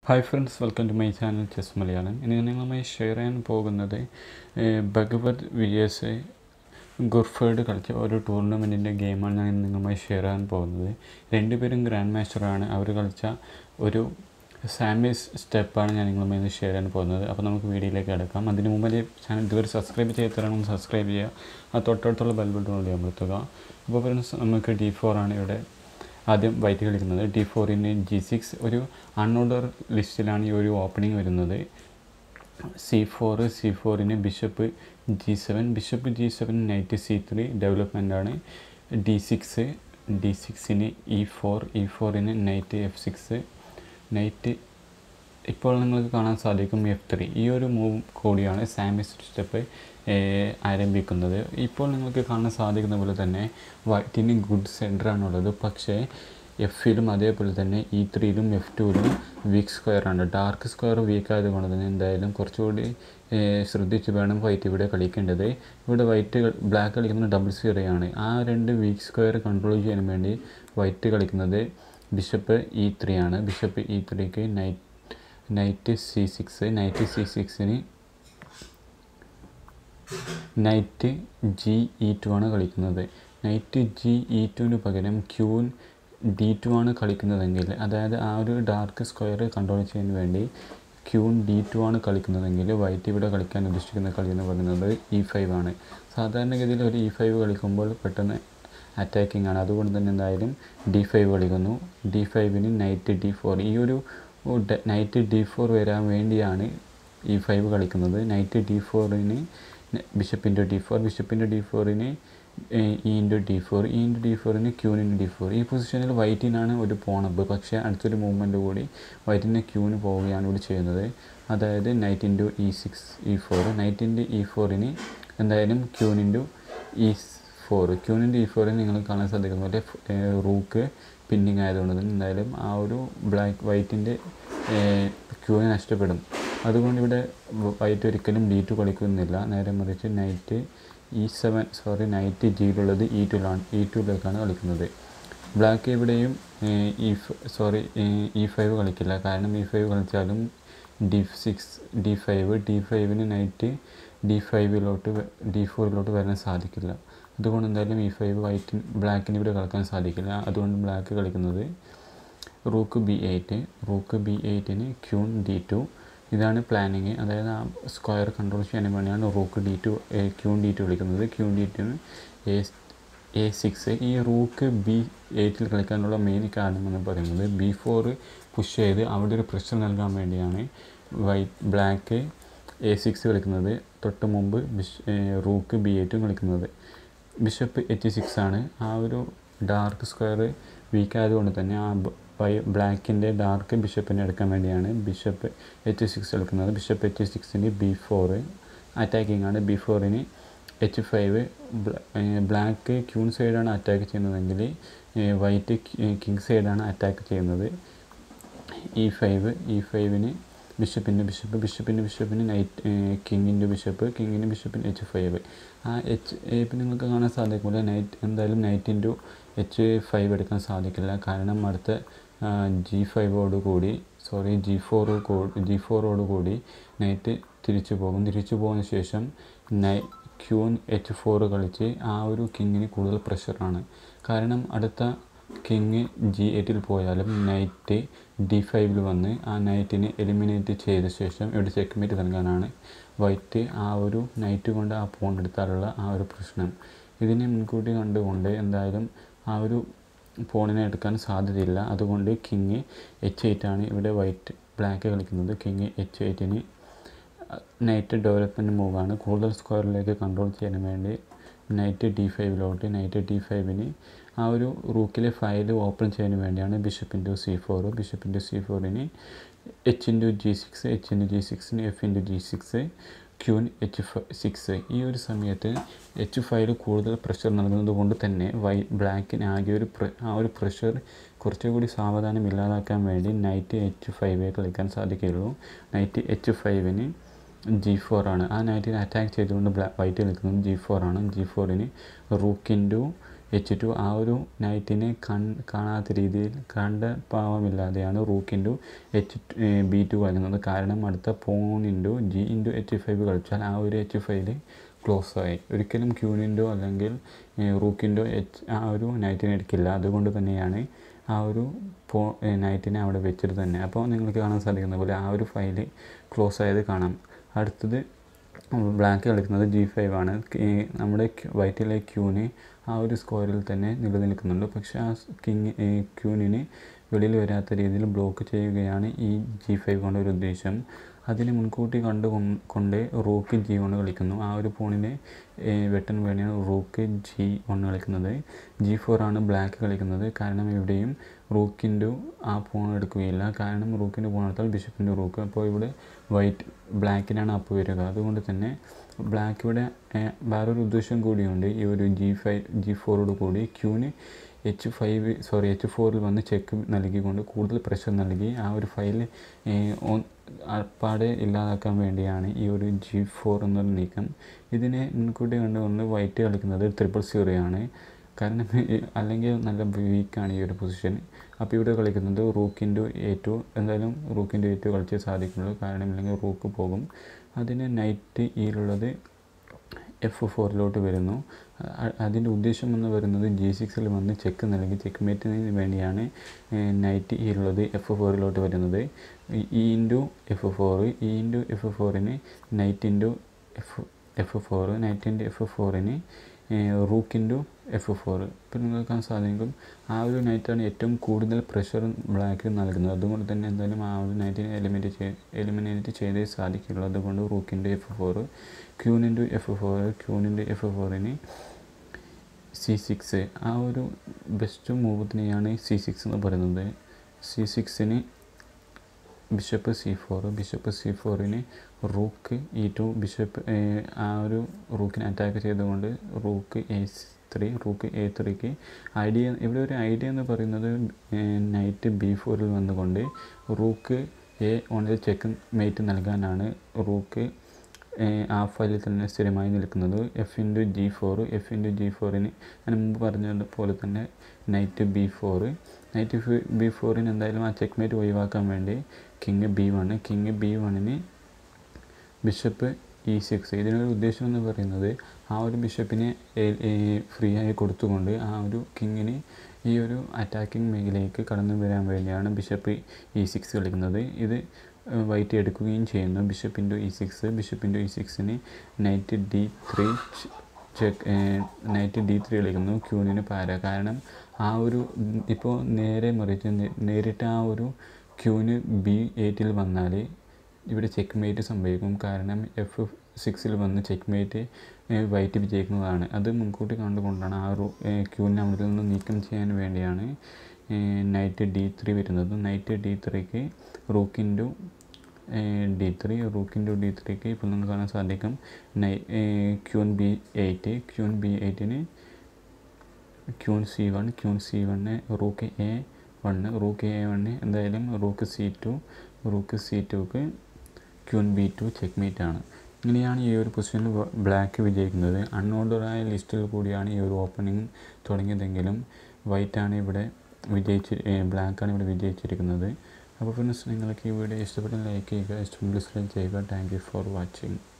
hi friends welcome to my channel chess Malayalam ഇനി നിങ്ങളുമായി share ചെയ്യാൻ പോകുന്നത് ഏഹ്, ഭഗവത് വി എസ് ഗുർഫേഡ് കളിച്ച ഒരു ടൂർണമെൻറ്റിൻ്റെ ഗെയിമാണ് ഞാൻ നിങ്ങളുമായി ഷെയർ ചെയ്യാൻ പോകുന്നത് രണ്ടുപേരും ഗ്രാൻഡ് മാസ്റ്ററാണ് അവർ കളിച്ച ഒരു സാമീസ് സ്റ്റെപ്പാണ് ഞാൻ നിങ്ങളുമായി ഇന്ന് ഷെയർ ചെയ്യാൻ പോകുന്നത് അപ്പോൾ നമുക്ക് വീഡിയോയിലേക്ക് കിടക്കാം അതിന് മുമ്പ് എൻ്റെ ചാനൽ ഇതുവരെ സബ്സ്ക്രൈബ് ചെയ്തിട്ടാണെങ്കിൽ സബ്സ്ക്രൈബ് ചെയ്യുക ആ തൊട്ടടുത്തുള്ള ബെൽ ബട്ടൺ കൂടി അമർത്തുക അപ്പോൾ ഫ്രണ്ട്സ് നമുക്ക് ഡി ഫോർ ആണ് ഇവിടെ ആദ്യം വൈറ്റ് കളിക്കുന്നത് ഡി ഫോറിന് ജി സിക്സ് ഒരു അൺഓർഡർ ലിസ്റ്റിലാണ് ഈ ഒരു ഓപ്പണിംഗ് വരുന്നത് സി ഫോർ സി ഫോറിന് bishop G seven bishop G seven knight C three ഡെവലപ്മെൻ്റാണ് ഡി സിക്സ് ഡി സിക്സിന് ഇ ഫോർ ഇ ഫോറിന് നൈറ്റ് എഫ് സിക്സ് നൈറ്റ് ഇപ്പോൾ നിങ്ങൾക്ക് കാണാൻ സാധിക്കും എഫ് ത്രീ ഈ ഒരു മൂവ് കൂടിയാണ് സാമിസ് സ്റ്റെപ്പ് ആരംഭിക്കുന്നത് ഇപ്പോൾ നിങ്ങൾക്ക് കാണാൻ സാധിക്കുന്ന പോലെ തന്നെ വൈറ്റിന് ഗുഡ് സെൻറ്ററാണുള്ളത് പക്ഷേ എഫിലും അതേപോലെ തന്നെ ഇ ത്രീയിലും എഫ് ടുവിലും വീക്ക് സ്ക്വയർ ആണ് ഡാർക്ക് സ്ക്വയർ വീക്ക് ആയതുകൊണ്ട് തന്നെ എന്തായാലും കുറച്ചുകൂടി ഏഹ്, ശ്രദ്ധിച്ച് വേണം വൈറ്റ് ഇവിടെ കളിക്കേണ്ടത് ഇവിടെ വൈറ്റ് ബ്ലാക്ക് കളിക്കുന്നത് ഡബിൾ സീറോയാണ് ആ രണ്ട് വീക്ക് സ്ക്വയർ കൺട്രോൾ ചെയ്യാൻ വേണ്ടി വൈറ്റ് കളിക്കുന്നത് ബിഷപ്പ് ഇ ത്രീ ആണ് ബിഷപ്പ് ഇ ത്രീക്ക് knight knight C six knight C സിക്സിന് നൈറ്റ് ജി ഇ ടു ആണ് കളിക്കുന്നത് നൈറ്റ് ജി ഇ ടുവിന് പകരം ക്യൂൻ ഡി ടു ആണ് കളിക്കുന്നതെങ്കിൽ അതായത് ആ ഒരു ഡാർക്ക് സ്ക്വയർ കൺട്രോൾ ചെയ്യാൻ വേണ്ടി ക്യൂൺ ഡി ടു ആണ് കളിക്കുന്നതെങ്കിൽ വൈറ്റ് ഇവിടെ കളിക്കാൻ ഉദ്ദേശിക്കുന്ന കളി എന്ന് പറയുന്നത് ഇ ഫൈവ് ആണ് സാധാരണഗതിയിൽ ഒരു ഇ ഫൈവ് കളിക്കുമ്പോൾ പെട്ടെന്ന് അറ്റാക്കിംഗ് ആണ് അതുകൊണ്ട് തന്നെ എന്തായാലും ഡി ഫൈവ് കളിക്കുന്നു ഡി ഫൈവിന് നൈറ്റ് ഡി ഫോർ ഈ ഒരു നൈറ്റ് ഡി ഫോർ വരാൻ വേണ്ടിയാണ് ഇ ഫൈവ് കളിക്കുന്നത് നൈറ്റ് ഡി ഫോറിന് bishop into D four bishop into D ഫോറിന് E into D four E into D ഫോറിന് ക്യൂൻ ഇൻറ്റു ഡി ഫോർ ഈ പൊസിഷനിൽ വൈറ്റിനാണ് ഒരു പോണപ്പ് പക്ഷേ അടുത്തൊരു മൂവ്മെൻറ്റ് കൂടി വൈറ്റിന് ക്യൂന് പോവുകയാണ് ഇവിടെ ചെയ്യുന്നത് അതായത് knight into E six E four knight into E ഫോറിന് എന്തായാലും ക്യൂൻ ഇൻറ്റു ഇ ഫോർ ക്യൂനിൻ്റെ ഇ ഫോറിന് നിങ്ങൾ കാണാൻ സാധിക്കുന്ന പോലെ റൂക്ക് പിന്നിങ് ആയതുകൊണ്ട് തന്നെ എന്തായാലും ആ ഒരു ബ്ലാക്ക് വൈറ്റിൻ്റെ ക്യൂന് നഷ്ടപ്പെടും അതുകൊണ്ട് ഇവിടെ വൈറ്റ് ഒരിക്കലും ഡി ടു കളിക്കുന്നില്ല നേരെ മറിച്ച് knight E seven sorry knight ജിയിലുള്ളത് ഇ ടുലാണ് ഇ ടുവിലേക്കാണ് കളിക്കുന്നത് ബ്ലാക്ക് ഇവിടെയും ഇ സോറി ഇ ഫൈവ് കളിക്കില്ല കാരണം ഇ ഫൈവ് കളിച്ചാലും D six D five D ഫൈവിന് നൈറ്റ് ഡി ഫൈവിലോട്ട് ഡി ഫോറിലോട്ട് വരാൻ സാധിക്കില്ല അതുകൊണ്ട് എന്തായാലും ഇ ഫൈവ് വൈറ്റ് ബ്ലാക്കിന് ഇവിടെ കളിക്കാൻ സാധിക്കില്ല അതുകൊണ്ട് ബ്ലാക്ക് കളിക്കുന്നത് rook B eight rook B എയ്റ്റിന് ക്യൂൺ ഡി ടു ഇതാണ് പ്ലാനിങ് അതായത് ആ സ്ക്വയർ കൺട്രോൾ ചെയ്യാൻ വേണ്ടിയാണ് rook D two queen D two വിളിക്കുന്നത് ക്യൂൺ ഡി ടുന് എ എ സിക്സ് ഈ റൂക്ക് ബി എയ്റ്റിൽ കളിക്കാനുള്ള മെയിൻ കാരണം എന്ന് പറയുന്നത് ബി ഫോർ പുഷ് ചെയ്ത് അവിടെ ഒരു പ്രഷർ നൽകാൻ വേണ്ടിയാണ് വൈറ്റ് ബ്ലാക്ക് എ സിക്സ് കളിക്കുന്നത് തൊട്ട് മുമ്പ് ബിഷ് റൂക്ക് ബി എയ്റ്റും കളിക്കുന്നത് ബിഷപ്പ് എച്ച് സിക്സ് ആണ് ആ ഒരു ഡാർക്ക് സ്ക്വയർ വീക്ക് ആയതുകൊണ്ട് തന്നെ ആ വൈ ബ്ലാക്കിൻ്റെ ഡാർക്ക് ബിഷപ്പിനെ എടുക്കാൻ വേണ്ടിയാണ് ബിഷപ്പ് എച്ച് സിക്സ് എടുക്കുന്നത് ബിഷപ്പ് എച്ച് സിക്സിന് ബി ഫോറ് അറ്റാക്കിംഗ് ആണ് ബി ഫോറിന് എച്ച് ഫൈവ് ബ്ലാക്ക് ക്യൂൺ സൈഡാണ് അറ്റാക്ക് ചെയ്യുന്നതെങ്കിൽ വൈറ്റ് കിങ് സൈഡാണ് അറ്റാക്ക് ചെയ്യുന്നത് ഇ ഫൈവ് ഇ ഫൈവിന് ബിഷപ്പിൻ്റെ ബിഷപ്പ് ബിഷപ്പിൻ്റെ ബിഷപ്പിന് നൈറ്റ് കിങ്ങിൻ്റെ ബിഷപ്പ് കിങ്ങിൻ്റെ ബിഷപ്പിന് എച്ച് ഫൈവ് ആ എച്ച് ഇപ്പം നിങ്ങൾക്ക് കാണാൻ സാധിക്കില്ല നൈറ്റ് എന്തായാലും നൈറ്റ് ഇൻറ്റു എച്ച് ഫൈവ് എടുക്കാൻ സാധിക്കില്ല കാരണം അടുത്ത ജി ഫൈവോട് കൂടി സോറി ജി ഫോർ ജി ഫോറോട് കൂടി നൈറ്റ് തിരിച്ചു പോകും തിരിച്ചു പോകുന്ന ശേഷം നൈ ക്യൂൻ എച്ച് ഫോർ കളിച്ച് ആ ഒരു കിങ്ങിന് കൂടുതൽ പ്രഷറാണ് കാരണം അടുത്ത കിങ് ജി എയ്റ്റിൽ പോയാലും നൈറ്റ് ഡി ഫൈവിൽ വന്ന് ആ നൈറ്റിനെ എലിമിനേറ്റ് ചെയ്ത ശേഷം ഇവിടെ ചെക്ക്മേറ്റ് നൽകാനാണ് വൈറ്റ് ആ ഒരു നൈറ്റ് കൊണ്ട് ആ പോൺ എടുത്താലുള്ള ആ ഒരു പ്രശ്നം ഇതിനെ മുൻകൂട്ടി കണ്ടുകൊണ്ട് എന്തായാലും ആ ഒരു പോണിനെ എടുക്കാൻ സാധ്യതയില്ല അതുകൊണ്ട് കിങ് എച്ച് എയ്റ്റ് ആണ് ഇവിടെ വൈറ്റ് ബ്ലാക്ക് കളിക്കുന്നത് കിങ് എച്ച് എയ്റ്റിന് നൈറ്റ് ഡെവലപ്മെൻറ്റ് മൂവാണ് കൂടുതൽ സ്ക്വയറിലേക്ക് കൺട്രോൾ ചെയ്യാൻ വേണ്ടി നൈറ്റ് ഡി ഫൈവിലോട്ട് നൈറ്റ് ഡി ഫൈവിന് ആ ഒരു റൂക്കിലെ ഫയൽ ഓപ്പൺ ചെയ്യാൻ വേണ്ടിയാണ് bishop into C four bishop into C ഫോറിന് H into G six H into G സിക്സിന് F into G six queen H six ഈ ഒരു സമയത്ത് എച്ച് ഫൈവ് കൂടുതൽ പ്രഷർ നൽകുന്നത് കൊണ്ട് തന്നെ വൈ ബ്ലാക്കിന് ആകെ ഒരു പ്ര ആ ഒരു പ്രഷർ കുറച്ചുകൂടി സാവധാനം ഇല്ലാതാക്കാൻ വേണ്ടി നൈറ്റ് എച്ച് ഫൈവേ കളിക്കാൻ സാധിക്കുകയുള്ളൂ നൈറ്റ് എച്ച് ഫൈവിന് ജി ഫോർ ആണ് ആ നൈറ്റിനെ അറ്റാക്ക് ചെയ്തുകൊണ്ട് ബ്ലാ വൈറ്റ് കളിക്കുന്നത് ജി ഫോർ ആണ് ജി ഫോറിന് റൂക്ക് ഇൻറ്റു എച്ച് ടു ആ ഒരു നൈറ്റിനെ കൺ കാണാത്ത രീതിയിൽ കണ്ട പാവമില്ലാതെയാണ് rook into H B two കളിക്കുന്നത് കാരണം അടുത്ത pawn into G into H five കളിച്ചാൽ ആ ഒരു എച്ച് ഫൈവ് ക്ലോസ് ആയി ഒരിക്കലും ക്യൂനിൻ്റോ അല്ലെങ്കിൽ റൂക്കിൻ്റോ എച്ച് ആ ഒരു നൈറ്റിനെ എടുക്കില്ല അതുകൊണ്ട് തന്നെയാണ് ആ ഒരു പോ നൈറ്റിനെ അവിടെ വെച്ചിട്ട് തന്നെ അപ്പോൾ നിങ്ങൾക്ക് കാണാൻ സാധിക്കുന്ന പോലെ ആ ഒരു ഫയല് ക്ലോസ് ആയത് കാണാം അടുത്തത് ബ്ലാക്ക് കളിക്കുന്നത് ജി ഫൈവ് ആണ് നമ്മുടെ വൈറ്റിലെ ക്യൂന് ആ ഒരു സ്കോറിൽ തന്നെ നിലനിൽക്കുന്നുണ്ട് പക്ഷേ ആ കിങ് ക്യൂനിന് വെളിയിൽ വരാത്ത രീതിയിൽ ബ്ലോക്ക് ചെയ്യുകയാണ് ഈ ജി ഫൈവ് കൊണ്ട് ഒരു ഉദ്ദേശം അതിനെ മുൻകൂട്ടി കണ്ടു കൊണ്ട് റൂക്ക് ജി കൊണ്ട് കളിക്കുന്നു ആ ഒരു പോണിനെ വെട്ടൻ വേണ്ടിയാണ് റൂക്ക് ജി കൊണ്ട് കളിക്കുന്നത് ജി ഫോർ ആണ് ബ്ലാക്ക് കളിക്കുന്നത് കാരണം ഇവിടെയും റൂക്കിൻ്റെ ആ പോൺ എടുക്കുകയില്ല കാരണം റൂക്കിൻ്റെ പോൺ എടുത്താൽ ബിഷപ്പിൻ്റെ റൂക്ക് അപ്പോൾ ഇവിടെ വൈറ്റ് ബ്ലാക്കിനാണ് അപ്പ് വരിക അതുകൊണ്ട് തന്നെ ബ്ലാക്ക് ഇവിടെ വേറൊരു ഉദ്ദേശം കൂടിയുണ്ട് ഈ ഒരു ജി ഫൈവ് ജി ഫോറോട് കൂടി ക്യൂന് എച്ച് ഫൈവ് സോറി എച്ച് ഫോറിൽ വന്ന് ചെക്ക് നൽകിക്കൊണ്ട് കൂടുതൽ പ്രഷർ നൽകി ആ ഒരു ഫയൽ അപ്പാടെ ഇല്ലാതാക്കാൻ വേണ്ടിയാണ് ഈ ഒരു ജി ഫോർ എന്നൊരു നീക്കം ഇതിനെ മുൻകൂട്ടി കണ്ടുകൊണ്ട് വൈറ്റ് കളിക്കുന്നത് ട്രിപ്പിൾ സീറോ ആണ് കാരണം അല്ലെങ്കിൽ നല്ല വീക്കാണ് ഈ ഒരു പൊസിഷൻ അപ്പോൾ ഇവിടെ കളിക്കുന്നത് റൂക്കിൻ്റെ എ ടു എന്തായാലും റൂക്കിൻ്റെ എ ടു കളിച്ചേ സാധിക്കുള്ളൂ കാരണം ഇല്ലെങ്കിൽ റൂക്ക് പോകും അതിന് നൈറ്റ് ഈയിലുള്ളത് എഫ് ഫോറിലോട്ട് വരുന്നു അതിൻ്റെ ഉദ്ദേശം എന്ന് പറയുന്നത് ജി സിക്സിൽ വന്ന് ചെക്ക് നൽകി ചെക്ക് മേറ്റിന് വേണ്ടിയാണ് നൈറ്റ് ഈയിലുള്ളത് എഫ് ഫോറിലോട്ട് വരുന്നത് E into F four E into F ഫോറിന് knight into F F four നൈറ്റിൻ്റെ എഫ് ഫോറിന് റൂക്ക് ഇൻറ്റു എഫ് ഫോർ ഇപ്പോൾ നിങ്ങൾക്ക് കാണാൻ സാധിക്കും ആ ഒരു നൈറ്റാണ് ഏറ്റവും കൂടുതൽ പ്രഷർ ബ്ലാക്ക് നൽകുന്നത് അതുകൊണ്ട് തന്നെ എന്തായാലും ആ ഒരു നൈറ്റിനെ എലിമിനേറ്റ് ചെയ്ത് എലിമിനേറ്റ് ചെയ്തേ സാധിക്കുള്ളൂ അതുകൊണ്ട് റൂക്കിൻ്റെ എഫ് ഫോർ ക്യൂനിൻ്റെ എഫ് ഫോർ ക്യൂനിൻ്റെ എഫ് ഫോറിന് സി സിക്സ് ആ ഒരു ബെസ്റ്റ് മൂവ് തന്നെയാണ് സി സിക്സ് എന്ന് പറയുന്നത് സി സിക്സിന് bishop C four bishop C ഫോറിന് റൂക്ക് ഇ ടു ബിഷപ്പ് ആ ഒരു റൂക്കിനെ അറ്റാക്ക് ചെയ്തുകൊണ്ട് rook A three rook A ത്രീക്ക് ഐഡിയ ഇവിടെ ഒരു ഐഡിയ എന്ന് പറയുന്നത് നൈറ്റ് ബി ഫോറിൽ വന്നുകൊണ്ട് റൂക്ക് എ വണ്ണിൽ ചെക്ക് മേറ്റ് നൽകാനാണ് റൂക്ക് ആ ഫയലിൽ തന്നെ സ്ഥിരമായി നിൽക്കുന്നത് F into G four F into G ഫോറിന് ഞാൻ മുമ്പ് പറഞ്ഞതുപോലെ തന്നെ knight B four knight B ഫോറിന് എന്തായാലും ആ ചെക്ക് മേറ്റ് ഒഴിവാക്കാൻ വേണ്ടി king B one king B വണ്ണിന് ബിഷപ്പ് ഇ സിക്സ് ഇതിനൊരു ഉദ്ദേശം എന്ന് പറയുന്നത് ആ ഒരു ബിഷപ്പിനെ ഫ്രീ ആയി കൊടുത്തുകൊണ്ട് ആ ഒരു കിങ്ങിന് ഈ ഒരു അറ്റാക്കിംഗ് മേഖലയിലേക്ക് കടന്നു വരാൻ വേണ്ടിയാണ് ബിഷപ്പ് ഇ സിക്സ് കളിക്കുന്നത് ഇത് വൈറ്റ് എടുക്കുകയും ചെയ്യുന്നു bishop into E six bishop into E സിക്സിന് knight D three check knight D three കളിക്കുന്നു ക്യൂണിന് പാര കാരണം ആ ഒരു ഇപ്പോൾ നേരെ മറിച്ച് നേരിട്ട് ആ ഒരു ക്യൂന് ബി എയ്റ്റിൽ വന്നാൽ ഇവിടെ ചെക്ക് മേറ്റ് സംഭവിക്കും കാരണം എഫ് സിക്സിൽ വന്ന് ചെക്ക് മേറ്റ് വൈറ്റ് വിജയിക്കുന്നതാണ് അത് മുൻകൂട്ടി കണ്ടുകൊണ്ടാണ് ആ ഒരു ക്യൂവിനെ അവിടെ നിന്ന് നീക്കം ചെയ്യാൻ വേണ്ടിയാണ് knight D three knight D ഡി ത്രീക്ക് rook into D three rook into D ത്രീക്ക് ഇപ്പോൾ നമുക്ക് കാണാൻ സാധിക്കും നൈ queen B eight queen B എയ്റ്റിന് queen C one queen C one rook A one rook A one എന്തായാലും rook C two rook C ടുക്ക് queen B two checkmate ആണ് ഇങ്ങനെയാണ് ഈ ഒരു പൊസിഷനിൽ ബ്ലാക്ക് വിജയിക്കുന്നത് അൺഓർഡറായ ലിസ്റ്റിൽ കൂടിയാണ് ഈ ഒരു ഓപ്പണിംഗ് തുടങ്ങിയതെങ്കിലും വൈറ്റാണ് ഇവിടെ വിജയിച്ച് ബ്ലാക്കാണ് ഇവിടെ വിജയിച്ചിരിക്കുന്നത് അപ്പോൾ ഫ്രണ്ട്സ് നിങ്ങൾക്ക് ഈ വീഡിയോ ഇഷ്ടപ്പെട്ടെങ്കിൽ ലൈക്ക് ചെയ്യുക ഇഷ്ടപ്പെട്ടെങ്കിൽ ഡിസ്ലൈക്ക് ചെയ്യുക താങ്ക് യു ഫോർ വാച്ചിങ്